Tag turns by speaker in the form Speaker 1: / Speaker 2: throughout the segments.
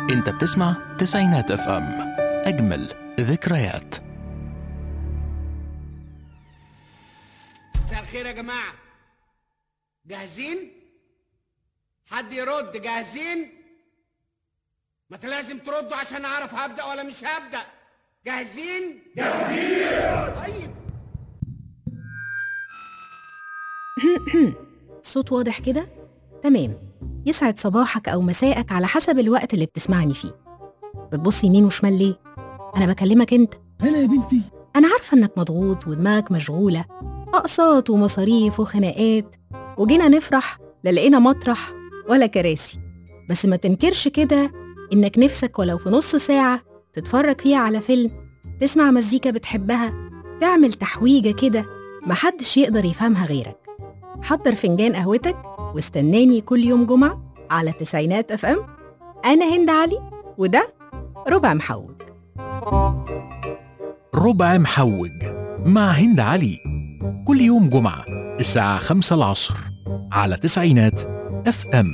Speaker 1: انت بتسمع تسعينات اف ام اجمل ذكريات
Speaker 2: مساء الخير يا جماعة جاهزين؟ حد يرد جاهزين؟ ما انت لازم تردوا عشان اعرف هبدأ ولا مش هبدأ جاهزين؟ جاهزين طيب
Speaker 3: صوت واضح كده؟ تمام يسعد صباحك أو مساءك على حسب الوقت اللي بتسمعني فيه بتبص يمين وشمال ليه؟ أنا بكلمك أنت
Speaker 4: هلا يا بنتي
Speaker 3: أنا عارفة إنك مضغوط ودماغك مشغولة أقساط ومصاريف وخناقات وجينا نفرح لا لقينا مطرح ولا كراسي بس ما تنكرش كده إنك نفسك ولو في نص ساعة تتفرج فيها على فيلم تسمع مزيكا بتحبها تعمل تحويجة كده محدش يقدر يفهمها غيرك حضر فنجان قهوتك واستناني كل يوم جمعة على تسعينات اف ام أنا هند علي وده ربع محوج
Speaker 1: ربع محوج مع هند علي كل يوم جمعة الساعة خمسة العصر على تسعينات اف ام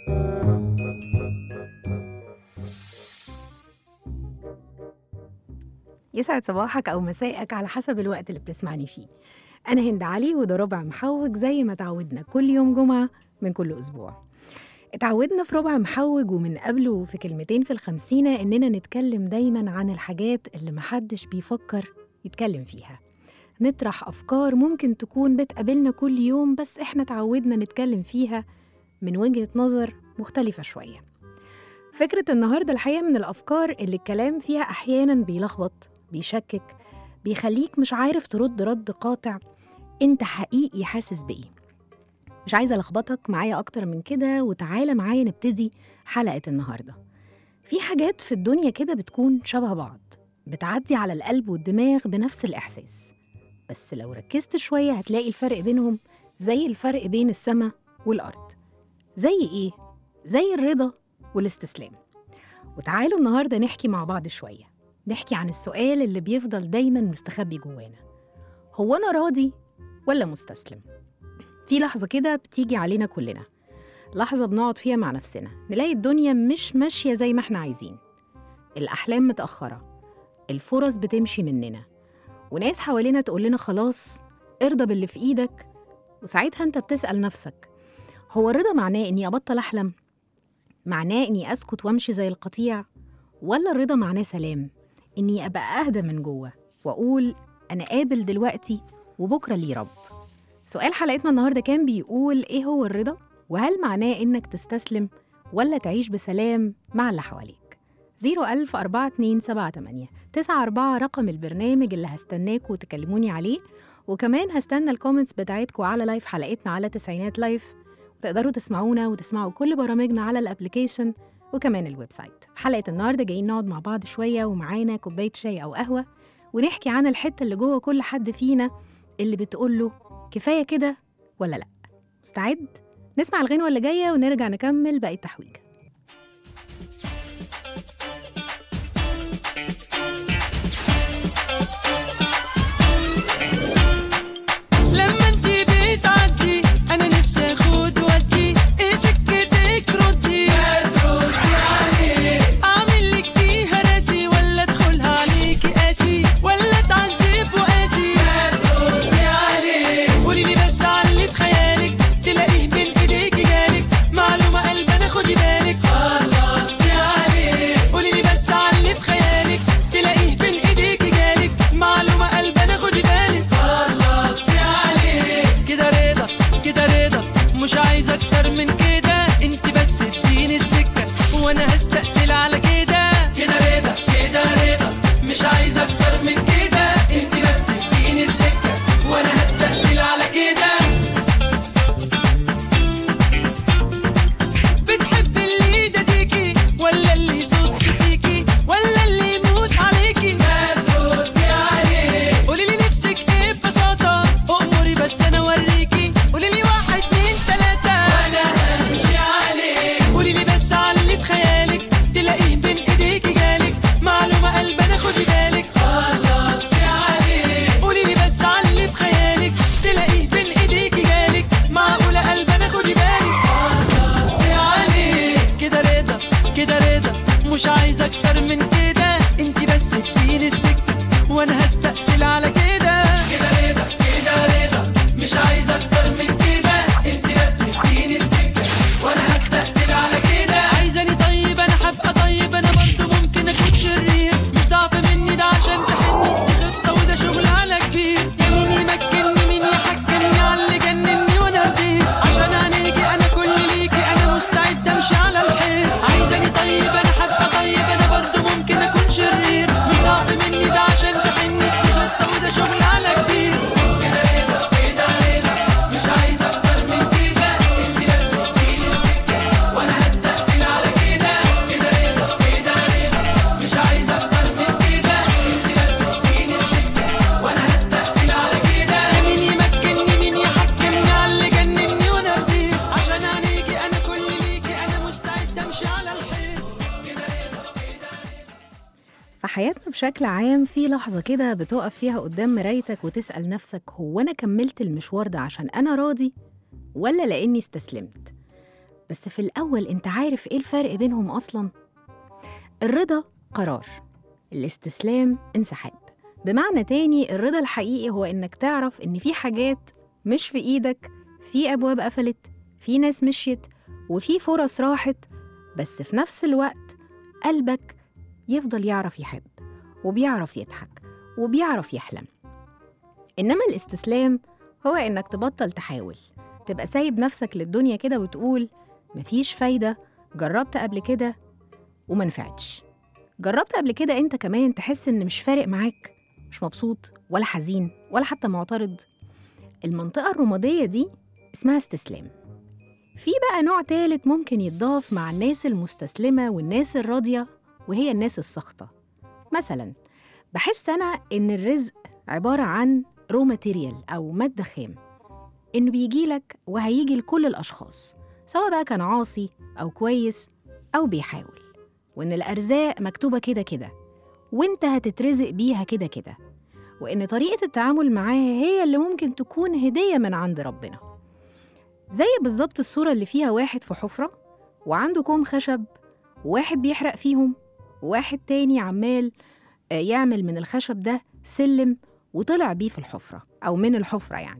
Speaker 3: يسعد صباحك أو مساءك على حسب الوقت اللي بتسمعني فيه أنا هند علي وده ربع محوج زي ما تعودنا كل يوم جمعة من كل أسبوع اتعودنا في ربع محوج ومن قبله في كلمتين في الخمسينة إننا نتكلم دايما عن الحاجات اللي محدش بيفكر يتكلم فيها نطرح أفكار ممكن تكون بتقابلنا كل يوم بس إحنا تعودنا نتكلم فيها من وجهة نظر مختلفة شوية فكرة النهاردة الحقيقة من الأفكار اللي الكلام فيها أحيانا بيلخبط بيشكك بيخليك مش عارف ترد رد قاطع انت حقيقي حاسس بايه مش عايزه الخبطك معايا اكتر من كده وتعالى معايا نبتدي حلقه النهارده في حاجات في الدنيا كده بتكون شبه بعض بتعدي على القلب والدماغ بنفس الاحساس بس لو ركزت شويه هتلاقي الفرق بينهم زي الفرق بين السماء والارض زي ايه زي الرضا والاستسلام وتعالوا النهارده نحكي مع بعض شويه نحكي عن السؤال اللي بيفضل دايما مستخبي جوانا هو أنا راضي ولا مستسلم؟ في لحظة كده بتيجي علينا كلنا لحظة بنقعد فيها مع نفسنا نلاقي الدنيا مش ماشية زي ما احنا عايزين الأحلام متأخرة الفرص بتمشي مننا وناس حوالينا تقول لنا خلاص ارضى باللي في إيدك وساعتها أنت بتسأل نفسك هو الرضا معناه إني أبطل أحلم؟ معناه إني أسكت وأمشي زي القطيع؟ ولا الرضا معناه سلام؟ إني أبقى أهدى من جوه وأقول أنا قابل دلوقتي وبكرة ليه رب سؤال حلقتنا النهاردة كان بيقول إيه هو الرضا؟ وهل معناه إنك تستسلم ولا تعيش بسلام مع اللي حواليك؟ 01000 4278 94 رقم البرنامج اللي هستناكوا تكلموني عليه وكمان هستنى الكومنتس بتاعتكم على لايف حلقتنا على تسعينات لايف وتقدروا تسمعونا وتسمعوا كل برامجنا على الابليكيشن وكمان الويب سايت في حلقة النهاردة جايين نقعد مع بعض شوية ومعانا كوباية شاي أو قهوة ونحكي عن الحتة اللي جوه كل حد فينا اللي بتقول له كفاية كده ولا لأ مستعد؟ نسمع الغنوة اللي جاية ونرجع نكمل باقي التحويجة
Speaker 5: لما انت بتعدي انا نفسي اخد ودي ايه سكتك ردي اعمل لك فيها راسي ولا ادخلها عليكي قاسي ولا اتعذب وقاسي قولي لي بس على اللي في خيالك تلاقيه بين ايديكي جالك معلومه قلب انا خدي بالك خلصتي عليك قولي لي بس على اللي في خيالك تلاقيه بين ايديكي جالك معلومه قلب انا خدي بالك خلصتي عليك كده رضا كده رضا مش عايز اكتر من كده انت بس اديني السكه وانا هستقتل على كده كده رضا كده رضا مش عايز اكتر من كده انت بس اديني السكه وانا هستقتل على كده بتحب اللي يداديكي ولا اللي يصد فيكي ولا اللي يموت عليكي ما تردي عليه قولي لي نفسك ايه ببساطة اموري بس انا اوريكي قولي لي واحد اتنين تلاتة وانا همشي عليه قولي لي بس على اللي في خيالك تلاقيه بين
Speaker 3: حياتنا بشكل عام في لحظة كده بتقف فيها قدام مرايتك وتسأل نفسك هو أنا كملت المشوار ده عشان أنا راضي ولا لأني استسلمت بس في الأول أنت عارف إيه الفرق بينهم أصلا؟ الرضا قرار الاستسلام انسحاب بمعنى تاني الرضا الحقيقي هو إنك تعرف إن في حاجات مش في إيدك في أبواب قفلت في ناس مشيت وفي فرص راحت بس في نفس الوقت قلبك يفضل يعرف يحب وبيعرف يضحك وبيعرف يحلم إنما الاستسلام هو إنك تبطل تحاول تبقى سايب نفسك للدنيا كده وتقول مفيش فايدة جربت قبل كده ومنفعتش جربت قبل كده انت كمان تحس ان مش فارق معاك مش مبسوط ولا حزين ولا حتى معترض المنطقة الرمادية دي اسمها استسلام في بقى نوع تالت ممكن يتضاف مع الناس المستسلمة والناس الراضية وهي الناس السخطة مثلا بحس أنا إن الرزق عبارة عن رو ماتيريال أو مادة خام إنه بيجيلك وهيجي لكل الأشخاص سواء بقى كان عاصي أو كويس أو بيحاول وإن الأرزاق مكتوبة كده كده وإنت هتترزق بيها كده كده وإن طريقة التعامل معاها هي اللي ممكن تكون هدية من عند ربنا زي بالظبط الصورة اللي فيها واحد في حفرة وعنده كوم خشب وواحد بيحرق فيهم وواحد تاني عمال آه، يعمل من الخشب ده سلم وطلع بيه في الحفرة أو من الحفرة يعني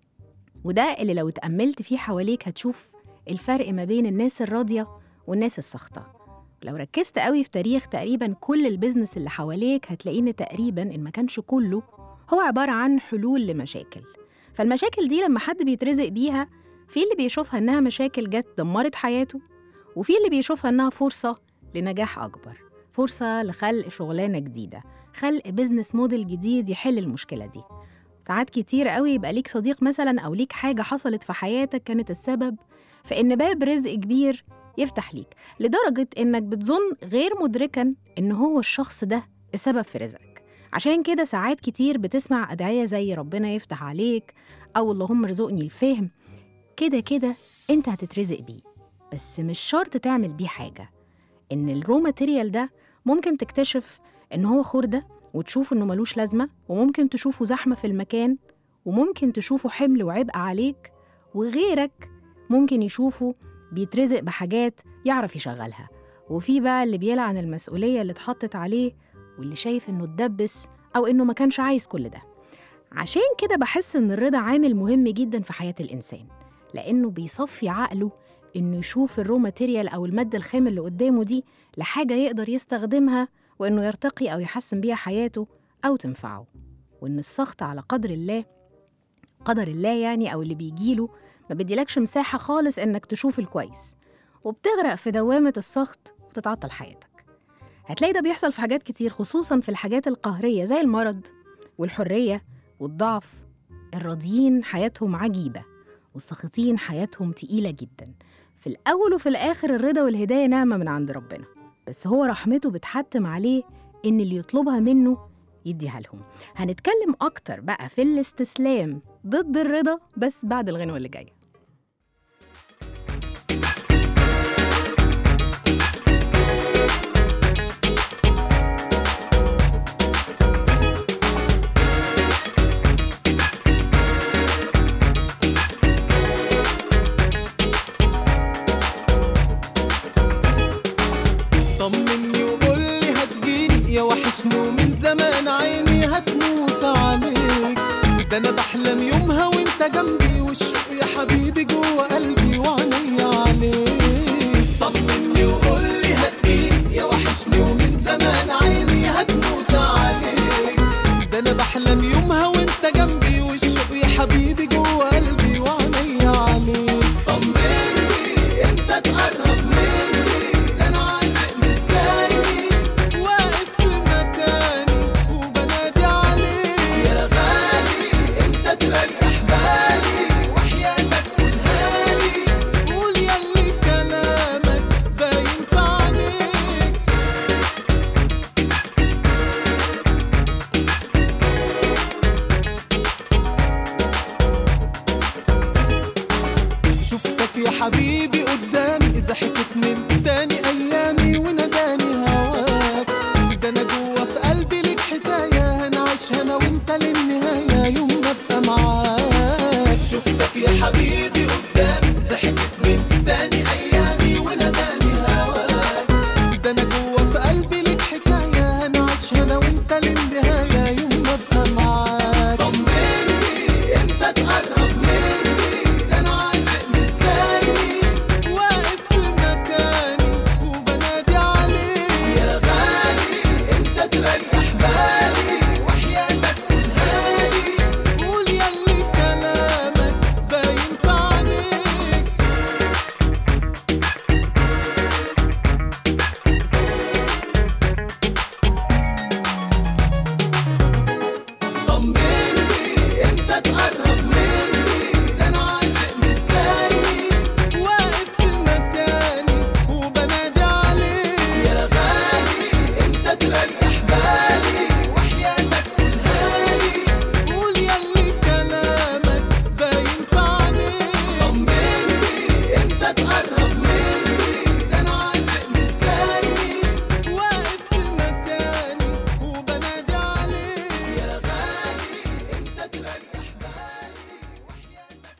Speaker 3: وده اللي لو اتأملت فيه حواليك هتشوف الفرق ما بين الناس الراضية والناس السخطة لو ركزت قوي في تاريخ تقريبا كل البيزنس اللي حواليك هتلاقي ان تقريبا ان ما كانش كله هو عبارة عن حلول لمشاكل فالمشاكل دي لما حد بيترزق بيها في اللي بيشوفها انها مشاكل جت دمرت حياته وفي اللي بيشوفها انها فرصة لنجاح اكبر فرصة لخلق شغلانة جديدة خلق بيزنس موديل جديد يحل المشكلة دي ساعات كتير قوي يبقى ليك صديق مثلا او ليك حاجة حصلت في حياتك كانت السبب في ان باب رزق كبير يفتح ليك لدرجة إنك بتظن غير مدركا إن هو الشخص ده السبب في رزقك عشان كده ساعات كتير بتسمع أدعية زي ربنا يفتح عليك أو اللهم ارزقني الفهم كده كده أنت هتترزق بيه بس مش شرط تعمل بيه حاجة إن الرو ماتيريال ده ممكن تكتشف إن هو خردة وتشوف إنه ملوش لازمة وممكن تشوفه زحمة في المكان وممكن تشوفه حمل وعبء عليك وغيرك ممكن يشوفه بيترزق بحاجات يعرف يشغلها وفي بقى اللي بيلعن المسؤولية اللي اتحطت عليه واللي شايف إنه اتدبس أو إنه ما كانش عايز كل ده عشان كده بحس إن الرضا عامل مهم جدا في حياة الإنسان لأنه بيصفي عقله إنه يشوف الرو ماتيريال أو المادة الخام اللي قدامه دي لحاجة يقدر يستخدمها وإنه يرتقي أو يحسن بيها حياته أو تنفعه وإن السخط على قدر الله قدر الله يعني أو اللي بيجيله ما بيديلكش مساحة خالص إنك تشوف الكويس وبتغرق في دوامة السخط وتتعطل حياتك هتلاقي ده بيحصل في حاجات كتير خصوصا في الحاجات القهرية زي المرض والحرية والضعف الراضيين حياتهم عجيبة والساخطين حياتهم تقيلة جدا في الأول وفي الآخر الرضا والهداية نعمة من عند ربنا بس هو رحمته بتحتم عليه إن اللي يطلبها منه يديها لهم هنتكلم أكتر بقى في الاستسلام ضد الرضا بس بعد الغنوة اللي جاية
Speaker 4: طمني وقول لي هتجيني يا وحشني ومن زمان عيني هتموت عليك ده انا بحلم يومها وانت جنبي والشوق يا حبيبي جوه قلبي وعيني عليك طمني وقول لي هتجيني يا وحشني ومن زمان عيني هتموت عليك ده انا بحلم يومها وانت جنبي والشوق يا حبيبي جوه قلبي وعيني عليك طمني انت تقرب مني ده انا عاشق مستني واقف في مكاني وبنادي عليك يا غالي انت تريح بالي وحياتك قولها لي قول ياللي كلامك باين في عينيك شفتك يا حبيبي قدامي ضحكت من تاني ايامي وناداني هواك ده انا جوا في نعيشها انا وانت للنهاية يوم ما ابقى معاك شفتك يا حبيبي قدامي ضحكت من تاني ايامي وناداني هواك ده انا جوا في قلبي ليك حكاية هنعيشها انا وانت للنهاية يوم ما ابقى معاك طمني انت تقرب مني ده انا عاشق مستني واقف في مكاني وبنادي عليك يا غالي انت تريح بالي وحياتك قولها لي قول ياللي كلامك باين في عينيك طمني انت تقرب مني ده انا عاشق مستني واقف في مكاني وبنادي عليك يا غالي انت تريح بالي وحياتك قولها لي قول ياللي كلامك باين في عينيك طمني انت تقرب مني ده انا عاشق مستني واقف في مكاني وبنادي عليك يا غالي انت تريح بالي وحياتك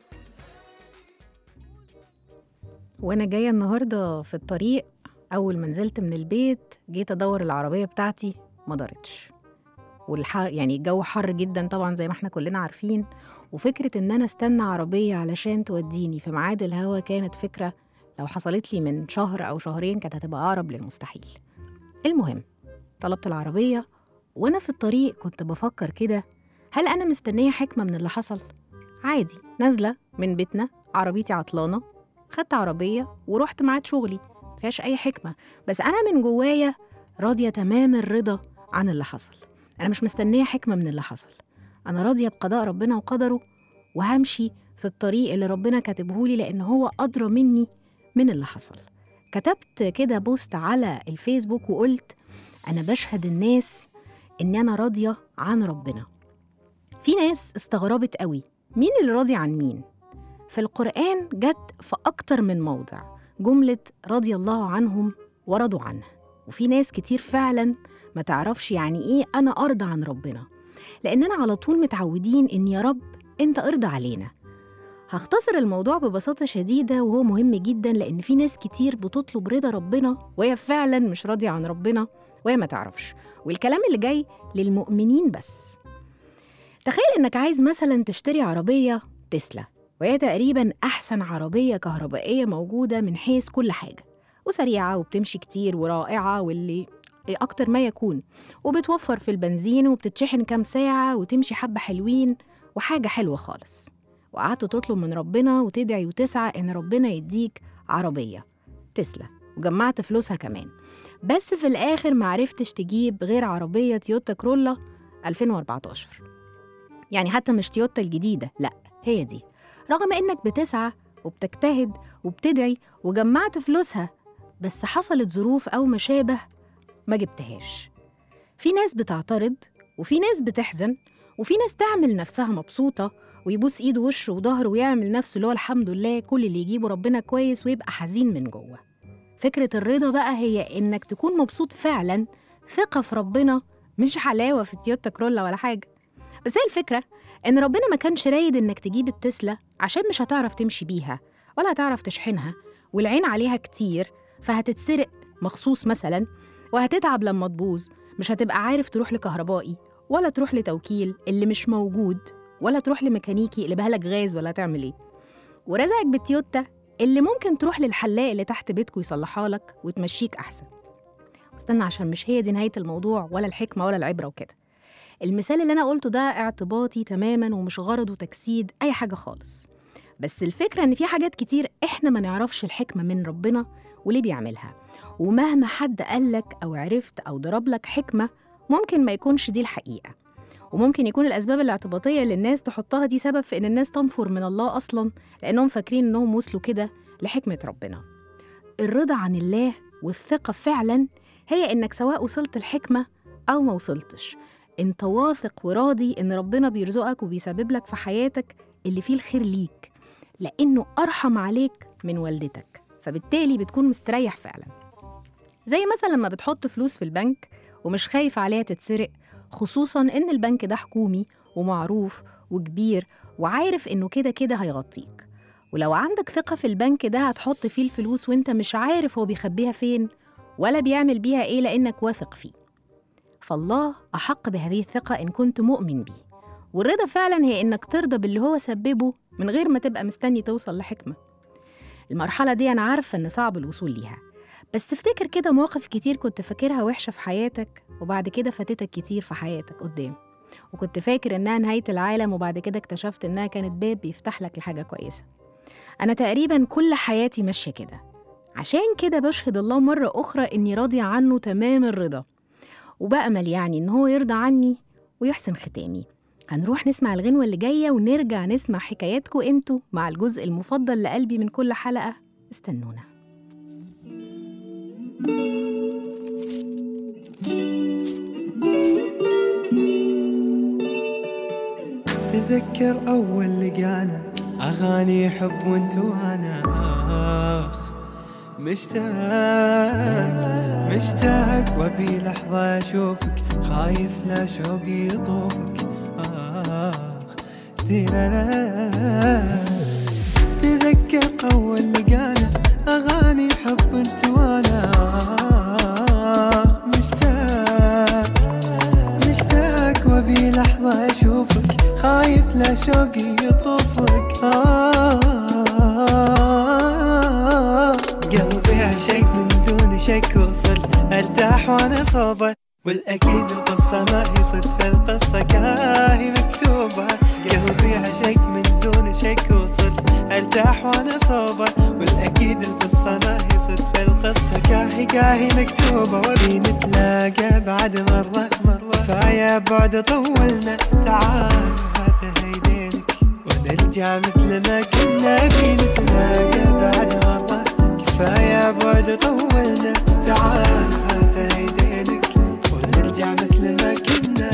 Speaker 3: وانا جايه النهارده في الطريق اول ما نزلت من البيت جيت ادور العربيه بتاعتي ما دارتش والح... يعني الجو حر جدا طبعا زي ما احنا كلنا عارفين وفكره ان انا استنى عربيه علشان توديني في ميعاد الهوا كانت فكره لو حصلت لي من شهر او شهرين كانت هتبقى اقرب للمستحيل المهم طلبت العربيه وانا في الطريق كنت بفكر كده هل انا مستنيه حكمه من اللي حصل عادي نازله من بيتنا عربيتي عطلانه خدت عربية ورحت ميعاد شغلي مفيهاش أي حكمة بس أنا من جوايا راضية تمام الرضا عن اللي حصل أنا مش مستنية حكمة من اللي حصل أنا راضية بقضاء ربنا وقدره وهمشي في الطريق اللي ربنا كاتبهولي لأن هو أدرى مني من اللي حصل كتبت كده بوست على الفيسبوك وقلت أنا بشهد الناس إن أنا راضية عن ربنا في ناس استغربت قوي مين اللي راضي عن مين في القرآن جت في أكتر من موضع جملة رضي الله عنهم ورضوا عنه وفي ناس كتير فعلا ما تعرفش يعني إيه أنا أرضى عن ربنا لأننا على طول متعودين إن يا رب أنت ارضى علينا هختصر الموضوع ببساطة شديدة وهو مهم جدا لأن في ناس كتير بتطلب رضا ربنا وهي فعلا مش راضية عن ربنا وهي ما تعرفش والكلام اللي جاي للمؤمنين بس تخيل إنك عايز مثلا تشتري عربية تسلا وهي تقريبا أحسن عربية كهربائية موجودة من حيث كل حاجة وسريعة وبتمشي كتير ورائعة واللي أكتر ما يكون وبتوفر في البنزين وبتتشحن كام ساعة وتمشي حبة حلوين وحاجة حلوة خالص وقعدت تطلب من ربنا وتدعي وتسعى إن ربنا يديك عربية تسلا وجمعت فلوسها كمان بس في الآخر معرفتش تجيب غير عربية تويوتا كرولا 2014 يعني حتى مش تويوتا الجديدة لأ هي دي رغم إنك بتسعى وبتجتهد وبتدعي وجمعت فلوسها بس حصلت ظروف أو مشابه ما جبتهاش في ناس بتعترض وفي ناس بتحزن وفي ناس تعمل نفسها مبسوطة ويبوس إيده وشه وظهره ويعمل نفسه اللي هو الحمد لله كل اللي يجيبه ربنا كويس ويبقى حزين من جوه فكرة الرضا بقى هي إنك تكون مبسوط فعلا ثقة في ربنا مش حلاوة في تويوتا كرولا ولا حاجة بس هي الفكرة إن ربنا ما كانش رايد إنك تجيب التسلا عشان مش هتعرف تمشي بيها ولا هتعرف تشحنها والعين عليها كتير فهتتسرق مخصوص مثلا وهتتعب لما تبوظ مش هتبقى عارف تروح لكهربائي ولا تروح لتوكيل اللي مش موجود ولا تروح لميكانيكي اللي بهلك غاز ولا تعمل ايه ورزقك بالتيوتا اللي ممكن تروح للحلاق اللي تحت بيتكو يصلحها لك وتمشيك احسن واستنى عشان مش هي دي نهايه الموضوع ولا الحكمه ولا العبره وكده المثال اللي انا قلته ده اعتباطي تماما ومش غرضه تجسيد اي حاجه خالص بس الفكره ان في حاجات كتير احنا ما نعرفش الحكمه من ربنا وليه بيعملها ومهما حد قالك او عرفت او ضرب لك حكمه ممكن ما يكونش دي الحقيقه وممكن يكون الاسباب الاعتباطيه اللي الناس تحطها دي سبب في ان الناس تنفر من الله اصلا لانهم فاكرين انهم وصلوا كده لحكمه ربنا الرضا عن الله والثقه فعلا هي انك سواء وصلت الحكمه او ما وصلتش انت واثق وراضي ان ربنا بيرزقك وبيسبب لك في حياتك اللي فيه الخير ليك لانه ارحم عليك من والدتك فبالتالي بتكون مستريح فعلا زي مثلا لما بتحط فلوس في البنك ومش خايف عليها تتسرق خصوصا إن البنك ده حكومي ومعروف وكبير وعارف إنه كده كده هيغطيك ولو عندك ثقة في البنك ده هتحط فيه الفلوس وإنت مش عارف هو بيخبيها فين ولا بيعمل بيها إيه لأنك واثق فيه فالله أحق بهذه الثقة إن كنت مؤمن بيه والرضا فعلا هي إنك ترضى باللي هو سببه من غير ما تبقى مستني توصل لحكمة المرحلة دي أنا عارفة إن صعب الوصول ليها بس افتكر كده مواقف كتير كنت فاكرها وحشة في حياتك وبعد كده فاتتك كتير في حياتك قدام وكنت فاكر إنها نهاية العالم وبعد كده اكتشفت إنها كانت باب بيفتح لك لحاجة كويسة أنا تقريبا كل حياتي ماشية كده عشان كده بشهد الله مرة أخرى إني راضية عنه تمام الرضا وبأمل يعني إن هو يرضى عني ويحسن ختامي هنروح نسمع الغنوة اللي جاية ونرجع نسمع حكاياتكم انتوا مع الجزء المفضل لقلبي من كل حلقة استنونا
Speaker 4: تذكر أول لقانا أغاني حب وانت وأنا آخ مشتاق مشتاق وأبي لحظة أشوفك خايف لا شوقي يطوفك آخ تيلالا تذكر أول لقانا أغاني حب وانت وأنا آخ مشتاق مشتاق وابي لحظة أشوفك خايف لا شوقي يطوفك آه قلبي عشق من دون شك وصلت ارتاح وانا صوبه والاكيد القصة ما هي صدفة القصة كاهي مكتوبة قلبي عشق من دون شك وصلت ارتاح وانا صوبه والاكيد القصة ما هي صدفة القصة كاهي كاهي مكتوبة وبي نتلاقى بعد مرة مرة كفاية بعد طولنا تعال هات هيدينك ونرجع مثل ما كنا بي نتلاقى بعد مرة كفاية بعد طولنا تعال هات هيدينك ونرجع مثل ما كنا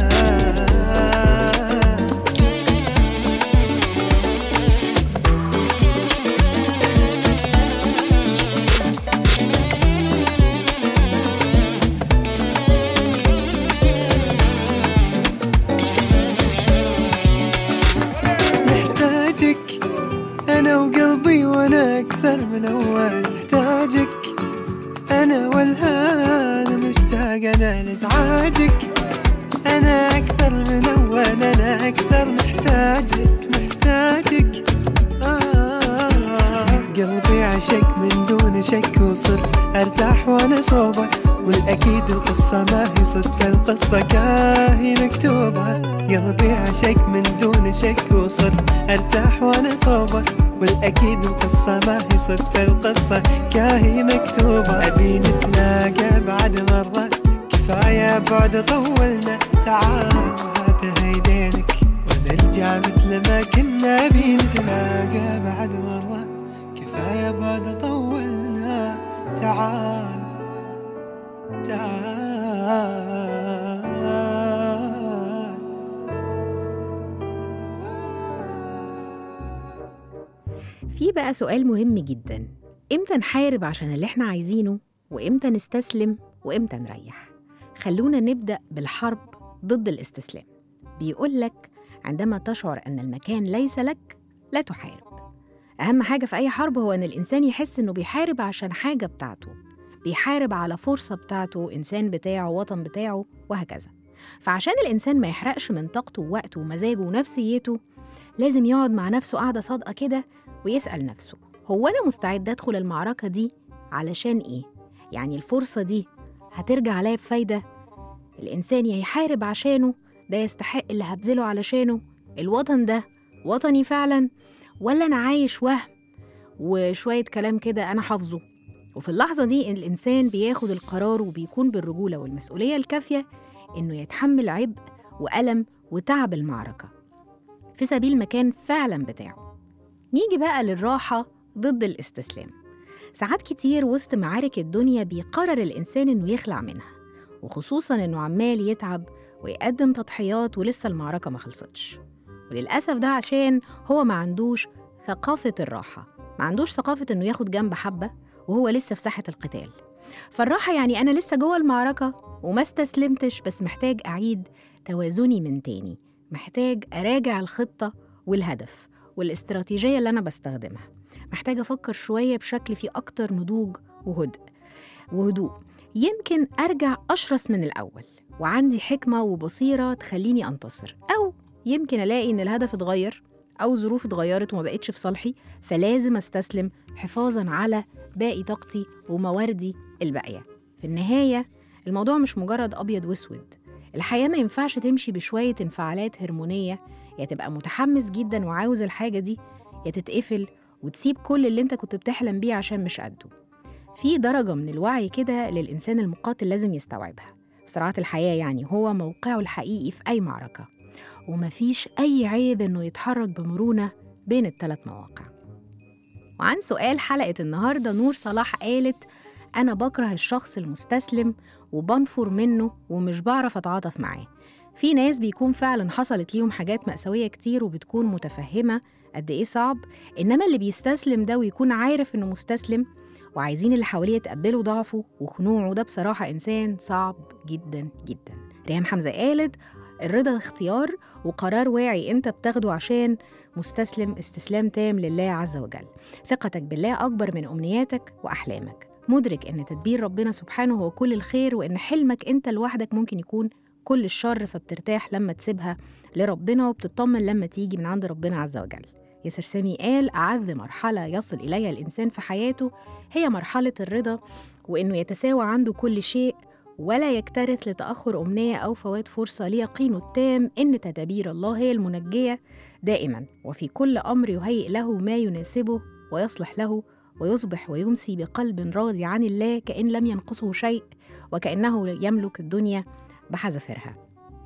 Speaker 4: محتاجك انا وقلبي وانا اكثر من اول محتاجك انا والهان مشتاق انا لازعاجك انا اكثر من اول انا اكثر محتاجك محتاجك آه قلبي عشق من دون شك وصرت ارتاح وانا صوبه والاكيد القصه ما هي صدفه القصه كاهي مكتوبه قلبي عشق من دون شك وصرت ارتاح وانا صوبه والاكيد القصه ما هي صدفه القصه كاهي مكتوبه ابي نتلاقى بعد مره كفايه بعد طولنا تعال هات هيدينك ونرجع مثل ما كنا ابي نتلاقى بعد مره كفايه بعد طولنا تعال تعال
Speaker 3: في بقى سؤال مهم جدا امتى نحارب عشان اللي احنا عايزينه وامتى نستسلم وامتى نريح خلونا نبدأ بالحرب ضد الاستسلام بيقول لك عندما تشعر أن المكان ليس لك لا تحارب أهم حاجة في أي حرب هو أن الإنسان يحس إنه بيحارب عشان حاجة بتاعته بيحارب على فرصة بتاعته إنسان بتاعه وطن بتاعه وهكذا فعشان الإنسان ما يحرقش من طاقته ووقته ومزاجه ونفسيته لازم يقعد مع نفسه قعدة صادقة كده ويسأل نفسه هو أنا مستعد أدخل المعركة دي علشان إيه؟ يعني الفرصة دي هترجع عليا بفايدة الإنسان يا يحارب عشانه ده يستحق اللي هبذله علشانه الوطن ده وطني فعلا ولا أنا عايش وهم وشوية كلام كده أنا حافظه وفي اللحظة دي الإنسان بياخد القرار وبيكون بالرجولة والمسؤولية الكافية إنه يتحمل عبء وألم وتعب المعركة في سبيل مكان فعلا بتاعه نيجي بقى للراحة ضد الاستسلام ساعات كتير وسط معارك الدنيا بيقرر الإنسان إنه يخلع منها وخصوصا إنه عمال يتعب ويقدم تضحيات ولسه المعركة ما خلصتش وللأسف ده عشان هو ما عندوش ثقافة الراحة ما عندوش ثقافة إنه ياخد جنب حبة وهو لسه في ساحة القتال فالراحة يعني أنا لسه جوه المعركة وما استسلمتش بس محتاج أعيد توازني من تاني محتاج أراجع الخطة والهدف والاستراتيجية اللي أنا بستخدمها محتاج أفكر شوية بشكل فيه أكتر نضوج وهدء وهدوء يمكن أرجع أشرس من الأول وعندي حكمة وبصيرة تخليني أنتصر أو يمكن ألاقي إن الهدف اتغير أو ظروف اتغيرت وما بقتش في صالحي فلازم أستسلم حفاظا على باقي طاقتي ومواردي الباقية في النهاية الموضوع مش مجرد أبيض وأسود الحياة ما ينفعش تمشي بشوية انفعالات هرمونية يا تبقى متحمس جدا وعاوز الحاجة دي يا تتقفل وتسيب كل اللي انت كنت بتحلم بيه عشان مش قده في درجة من الوعي كده للإنسان المقاتل لازم يستوعبها في صراعات الحياة يعني هو موقعه الحقيقي في أي معركة ومفيش أي عيب إنه يتحرك بمرونة بين الثلاث مواقع وعن سؤال حلقة النهاردة نور صلاح قالت أنا بكره الشخص المستسلم وبنفر منه ومش بعرف أتعاطف معاه في ناس بيكون فعلا حصلت ليهم حاجات مأساوية كتير وبتكون متفهمة قد إيه صعب إنما اللي بيستسلم ده ويكون عارف إنه مستسلم وعايزين اللي حواليه يتقبلوا ضعفه وخنوعه ده بصراحة إنسان صعب جدا جدا ريهام حمزة قالت الرضا اختيار وقرار واعي انت بتاخده عشان مستسلم استسلام تام لله عز وجل ثقتك بالله أكبر من أمنياتك وأحلامك مدرك إن تدبير ربنا سبحانه هو كل الخير وإن حلمك أنت لوحدك ممكن يكون كل الشر فبترتاح لما تسيبها لربنا وبتطمن لما تيجي من عند ربنا عز وجل ياسر سامي قال أعز مرحلة يصل إليها الإنسان في حياته هي مرحلة الرضا وإنه يتساوى عنده كل شيء ولا يكترث لتأخر أمنية أو فوات فرصة ليقينه التام إن تدابير الله هي المنجية دائما وفي كل أمر يهيئ له ما يناسبه ويصلح له ويصبح ويمسي بقلب راضي عن الله كأن لم ينقصه شيء وكأنه يملك الدنيا بحذافيرها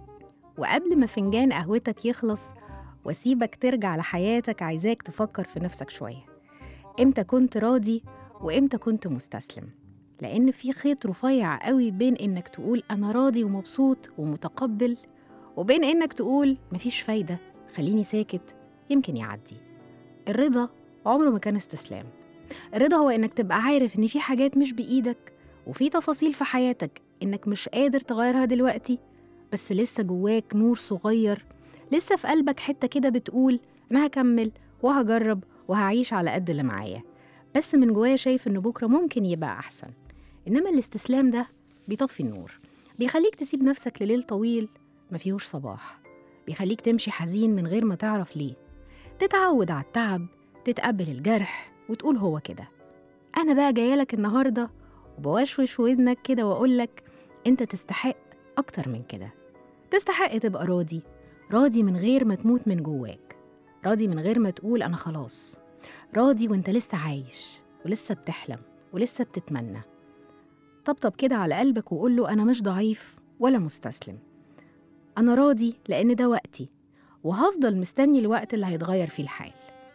Speaker 3: وقبل ما فنجان قهوتك يخلص واسيبك ترجع لحياتك عايزاك تفكر في نفسك شوية امتى كنت راضي وامتى كنت مستسلم لأن في خيط رفيع قوي بين إنك تقول أنا راضي ومبسوط ومتقبل وبين إنك تقول مفيش فايدة خليني ساكت يمكن يعدي الرضا عمره ما كان استسلام الرضا هو إنك تبقى عارف إن في حاجات مش بإيدك وفي تفاصيل في حياتك إنك مش قادر تغيرها دلوقتي بس لسه جواك نور صغير لسه في قلبك حتة كده بتقول أنا هكمل وهجرب وهعيش على قد اللي معايا بس من جوايا شايف إن بكرة ممكن يبقى أحسن إنما الاستسلام ده بيطفي النور بيخليك تسيب نفسك لليل طويل ما فيهوش صباح بيخليك تمشي حزين من غير ما تعرف ليه تتعود على التعب تتقبل الجرح وتقول هو كده أنا بقى جايلك النهاردة وبوشوش ودنك كده وأقولك أنت تستحق أكتر من كده تستحق تبقى راضي راضي من غير ما تموت من جواك راضي من غير ما تقول أنا خلاص راضي وانت لسه عايش ولسه بتحلم ولسه بتتمنى طبطب كده على قلبك وقول له أنا مش ضعيف ولا مستسلم أنا راضي لأن ده وقتي وهفضل مستني الوقت اللي هيتغير فيه الحال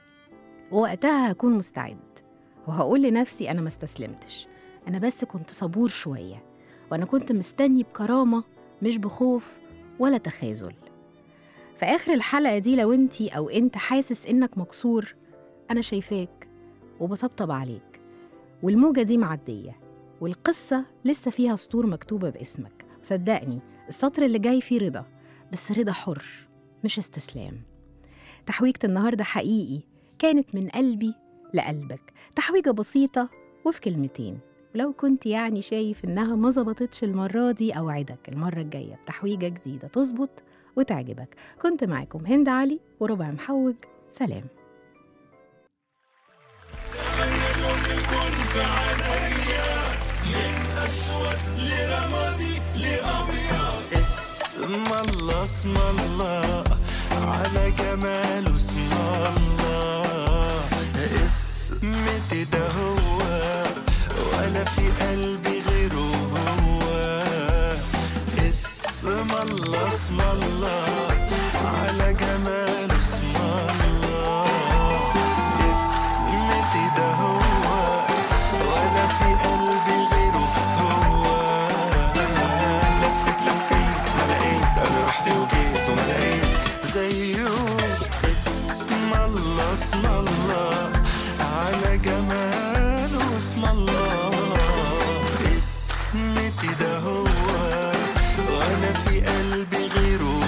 Speaker 3: ووقتها هكون مستعد وهقول لنفسي أنا ما استسلمتش أنا بس كنت صبور شوية وأنا كنت مستني بكرامة مش بخوف ولا تخاذل في آخر الحلقة دي لو أنتي أو أنت حاسس إنك مكسور أنا شايفاك وبطبطب عليك والموجة دي معدية والقصة لسه فيها سطور مكتوبة باسمك وصدقني السطر اللي جاي فيه رضا بس رضا حر مش استسلام تحويجة النهاردة حقيقي كانت من قلبي لقلبك تحويجة بسيطة وفي كلمتين ولو كنت يعني شايف إنها ما ظبطتش المرة دي أوعدك المرة الجاية بتحويجة جديدة تظبط وتعجبك كنت معاكم هند علي وربع محوج سلام
Speaker 6: اسم الله اسم الله على جماله اسم الله اسمتي ده هو ولا في قلبي غيره هو اسم الله اسم الله على جماله اسم الله اسمتي ده هو ولا في قلبي غيره هو لفت لفيت ما لقيت انا رحت وجيت وما لقيت زيه اسم الله اسم الله على جماله اسم الله اسمتي ده هو وانا في قلبي غيره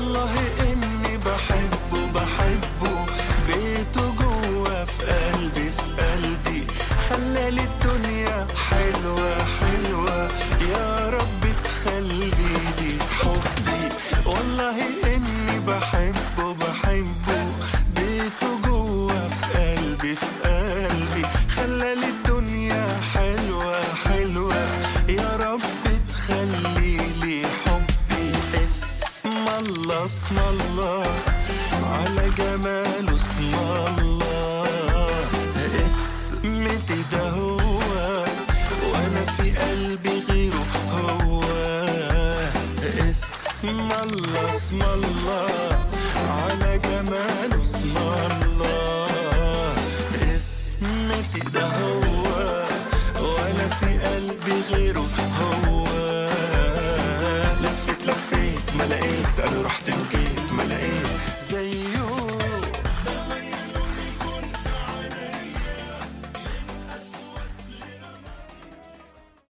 Speaker 6: والله اني بحبه بحبه بيته جوا في قلبي في قلبي خلالي الدنيا حلوة حلوة يا رب تخلي لي حبي والله اني بحبه بحبه بيته جوا في قلبي في قلبي خلالي الدنيا حلوة حلوة يا رب تخلي لي حبي اسم الله اسم الله على جماله اسم الله اسمتي ده هو وانا في قلبي غيره هو اسم الله اسم الله على جماله اسم الله اسمتي ده هو وانا في قلبي غيره هو